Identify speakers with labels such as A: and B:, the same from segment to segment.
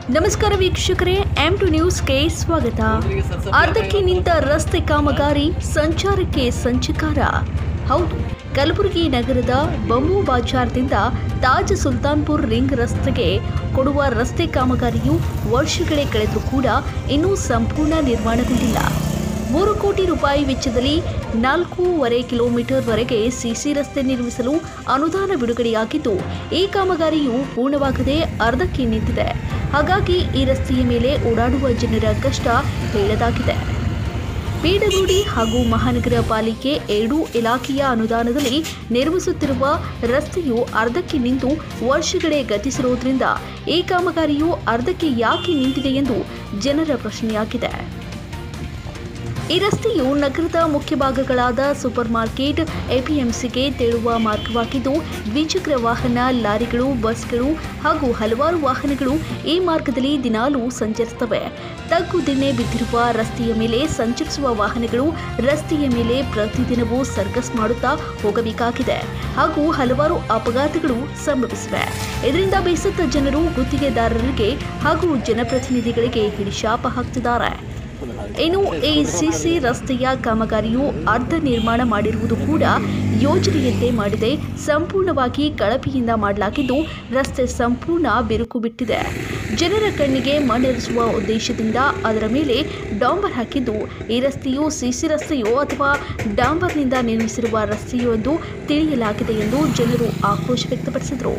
A: ನಮಸ್ಕಾರ ವೀಕ್ಷಕರೇ M to ನ್ಯೂಸ್ಗೆ ಸ್ವಾಗತ ಅರ್ಧಕ್ಕೆ ನಿಂತ ರಸ್ತೆ ಕಾಮಗಾರಿ ಸಂಚಾರಕ್ಕೆ ಸಂಚಕಾರ ಹೌದು ಕಲಬುರಗಿ ನಗರದ ಬಮು ಬಾಜಾರ್ದಿಂದ ತಾಜ್ ಸುಲ್ತಾನ್ಪುರ್ ರಿಂಗ್ ರಸ್ತೆಗೆ ಕೊಡುವ ರಸ್ತೆ ಕಾಮಗಾರಿಯು ವರ್ಷಗಳೇ ಕಳೆದರೂ ಕೂಡ ಇನ್ನೂ ಸಂಪೂರ್ಣ ನಿರ್ಮಾಣಗೊಂಡಿಲ್ಲ ಮೂರು ಕೋಟಿ ರೂಪಾಯಿ ವೆಚ್ಚದಲ್ಲಿ ನಾಲ್ಕೂವರೆ ಕಿಲೋಮೀಟರ್ವರೆಗೆ ಸಿಸಿ ರಸ್ತೆ ನಿರ್ಮಿಸಲು ಅನುದಾನ ಬಿಡುಗಡೆಯಾಗಿದ್ದು ಈ ಕಾಮಗಾರಿಯು ಪೂರ್ಣವಾಗದೆ ಅರ್ಧಕ್ಕೆ ನಿಂತಿದೆ ಹಾಗಾಗಿ ಈ ರಸ್ತೆಯ ಮೇಲೆ ಓಡಾಡುವ ಜನರ ಕಷ್ಟ ಹೇಳದಾಗಿದೆ ಪಿಡಬ್ಲ್ಯೂಡಿ ಹಾಗೂ ಮಹಾನಗರ ಪಾಲಿಕೆ ಎರಡೂ ಇಲಾಖೆಯ ಅನುದಾನದಲ್ಲಿ ನಿರ್ಮಿಸುತ್ತಿರುವ ರಸ್ತೆಯು ಅರ್ಧಕ್ಕೆ ನಿಂತು ವರ್ಷಗಳೇ ಗತಿಸಿರುವುದರಿಂದ ಈ ಕಾಮಗಾರಿಯು ಅರ್ಧಕ್ಕೆ ಯಾಕೆ ನಿಂತಿದೆ ಎಂದು ಜನರ ಪ್ರಶ್ನೆಯಾಗಿದೆ ಈ ರಸ್ತೆಯು ನಗರದ ಮುಖ್ಯ ಭಾಗಗಳಾದ ಸೂಪರ್ ಮಾರ್ಕೆಟ್ ಎಪಿಎಂಸಿಗೆ ತೆರಳುವ ಮಾರ್ಗವಾಗಿದ್ದು ದ್ವಿಚಕ್ರ ವಾಹನ ಲಾರಿಗಳು ಬಸ್ಗಳು ಹಾಗೂ ಹಲವಾರು ವಾಹನಗಳು ಈ ಮಾರ್ಗದಲ್ಲಿ ದಿನಾಲೂ ಸಂಚರಿಸುತ್ತವೆ ತಗ್ಗು ದಿಣ್ಣೆ ಬಿದ್ದಿರುವ ರಸ್ತೆಯ ಮೇಲೆ ಸಂಚರಿಸುವ ವಾಹನಗಳು ರಸ್ತೆಯ ಮೇಲೆ ಪ್ರತಿದಿನವೂ ಸರ್ಕಸ್ ಮಾಡುತ್ತಾ ಹೋಗಬೇಕಾಗಿದೆ ಹಾಗೂ ಹಲವಾರು ಅಪಘಾತಗಳು ಸಂಭವಿಸಿವೆ ಇದರಿಂದ ಬೇಸತ್ತ ಜನರು ಗುತ್ತಿಗೆದಾರರಿಗೆ ಹಾಗೂ ಜನಪ್ರತಿನಿಧಿಗಳಿಗೆ ಹಿಡಿಶಾಪ ಹಾಕ್ತಿದ್ದಾರೆ ಇನ್ನು ಈ ಸಿಸಿ ರಸ್ತೆಯ ಕಾಮಗಾರಿಯು ಅರ್ಧ ನಿರ್ಮಾಣ ಮಾಡಿರುವುದು ಕೂಡ ಯೋಜನೆಯಂತೆ ಮಾಡಿದೆ ಸಂಪೂರ್ಣವಾಗಿ ಕಳಪೆಯಿಂದ ಮಾಡಲಾಗಿದ್ದು ರಸ್ತೆ ಸಂಪೂರ್ಣ ಬಿರುಕು ಬಿಟ್ಟಿದೆ ಜನರ ಕಣ್ಣಿಗೆ ಮಣ್ಣೆರಿಸುವ ಉದ್ದೇಶದಿಂದ ಅದರ ಮೇಲೆ ಡಾಂಬರ್ ಹಾಕಿದ್ದು ಈ ರಸ್ತೆಯು ಸಿಸಿ ರಸ್ತೆಯೋ ಅಥವಾ ಡಾಂಬರ್ನಿಂದ ನಿರ್ಮಿಸಿರುವ ರಸ್ತೆಯೋ ಎಂದು ತಿಳಿಯಲಾಗಿದೆ ಎಂದು ಜನರು ಆಕ್ರೋಶ ವ್ಯಕ್ತಪಡಿಸಿದರು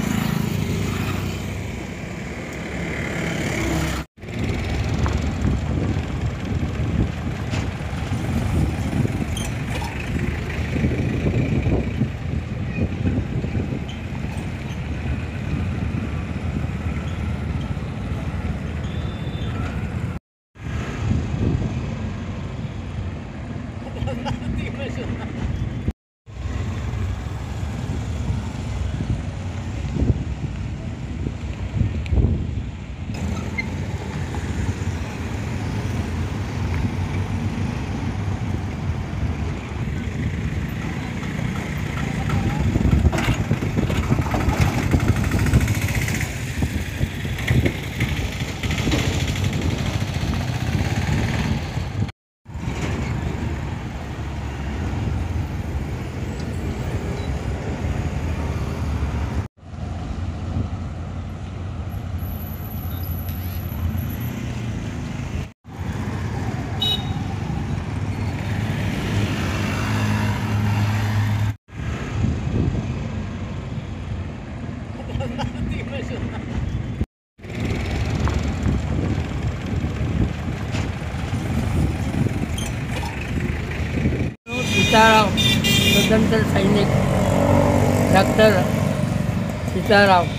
B: सीताराम स्वतंत्र सैनिक ಡಾಕ್ಟರ್ ಸೀತಾರಾಮ್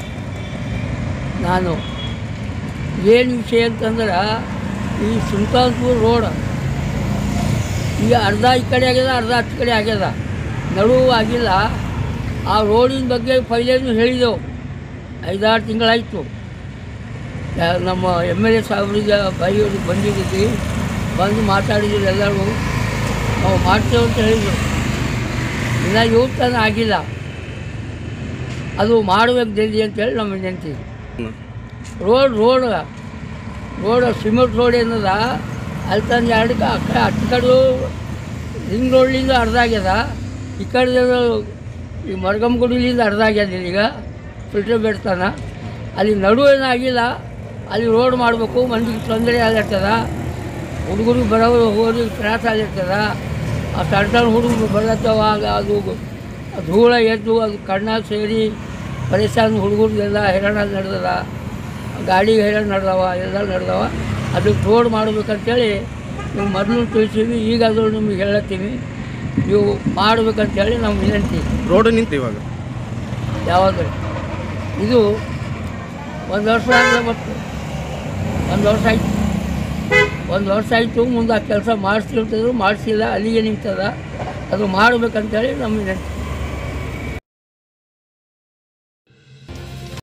B: ನಾನು ಏನು ವಿಷಯ ಅಂತಂದ್ರೆ ಈ ಸುಲ್ತಾನ್ಪುರ್ ರೋಡ್ ಈಗ ಅರ್ಧ ಈ ಕಡೆ ಆಗ್ಯದ ಅರ್ಧ ಹತ್ತು ಕಡೆ ಆಗ್ಯದ ನಡುವು ಆಗಿಲ್ಲ ಆ ರೋಡಿನ ಬಗ್ಗೆ ಪೈಲೇನು ಹೇಳಿದೆವು ಐದಾರು ತಿಂಗಳಾಯಿತು ಯಾ- ನಮ್ಮ ಎಮ್ ಎಲ್ ಎ ಸಾಹೇಬ್ರಿಗೆ ಬೈಯವ್ರಿಗೆ ಬಂದಿದ್ದೀವಿ ಬಂದು ಮಾತಾಡಿದ್ರು ಎಲ್ಲರೂ ನಾವು ಮಾಡ್ತೇವೆ ಅಂತ ಹೇಳಿದರು ಇನ್ನು ಇವತ್ತು ಆಗಿಲ್ಲ ಅದು ಮಾಡಬೇಕು ಜಲ್ದಿ ಅಂತೇಳಿ ನಮ್ಮ ವಿನಂತಿ road road road cement road ಏನದ ಅಲ್ಲಿ ತಂದು ಎರಡು ಕ- ಆ ಕಡೆ ಹತ್ತು ಕಡೆ ರಿಂಗ್ ರೋಡ್ಲಿಂದ ಅರ್ಧ ಆಗ್ಯದ ಈ ಕಡೆ ಈ ಮರ್ಗಮ್ ಗುಡಿಲಿಂದ ಅರ್ಧ ಆಗ್ಯದ ಈಗ ಫಿಲ್ಟರ್ ಬೆಡ್ತಾನ ಅಲ್ಲಿ ನಡು ಏನಾಗಿಲ್ಲ ಅಲ್ಲಿ ರೋಡ್ ಮಾಡಬೇಕು ಮಂದಿಗೆ ತೊಂದರೆ ಆಗಿರ್ತದ ಹುಡುಗರು ಬರೋರು ಹೋಗಿ ತ್ರಾಸ ಆಗಿರ್ತದ ಆ ಸಣ್ಣ ಸಣ್ಣ ಹುಡುಗರು ಬರ್ಲತ್ತವ ಆಗ ಅದು ಧೂಳ ಎದ್ದು ಅದು ಕಣ್ಣಾಗ ಸೇರಿ ಪರೇಶಾನ್ ಹುಡುಗರಿಗೆಲ್ಲ ಹೈರಾಣ ನಡೆದದ ಗಾಡಿಗೆ ಹೈರಾಣ ನಡೆದವ ಎಲ್ಲ ನಡೆದವ ಅದಕ್ಕೆ ರೋಡ್ ಮಾಡ್ಬೇಕಂತೇಳಿ ನೀವು ಮೊದಲು ತಿಳಿಸೀವಿ ಈಗ ಅದು ನಿಮಗೆ ಹೇಳತ್ತೀವಿ ನೀವು ಮಾಡ್ಬೇಕಂತೇಳಿ ನಮ್ಮ ವಿನಂತಿ
C: ರೋಡ್ ನಿಂತು ಇವಾಗ
B: ಯಾವಾಗ ಇದು ಒಂದು ವರ್ಷ ಆಗಿದೆ ಮತ್ತು ಒಂದು ವರ್ಷ ಆಯ್ತು ಒಂದು ವರ್ಷ ಆಯಿತು ಮುಂದೆ ಆ ಕೆಲಸ ಮಾಡಿಸ್ತಿರ್ತದ್ರು ಮಾಡಿಸಿಲ್ಲ ಅಲ್ಲಿಗೆ ನಿಂತದ ಅದು ಮಾಡಬೇಕಂತೇಳಿ ನಮ್ಮ ವಿನಂತಿ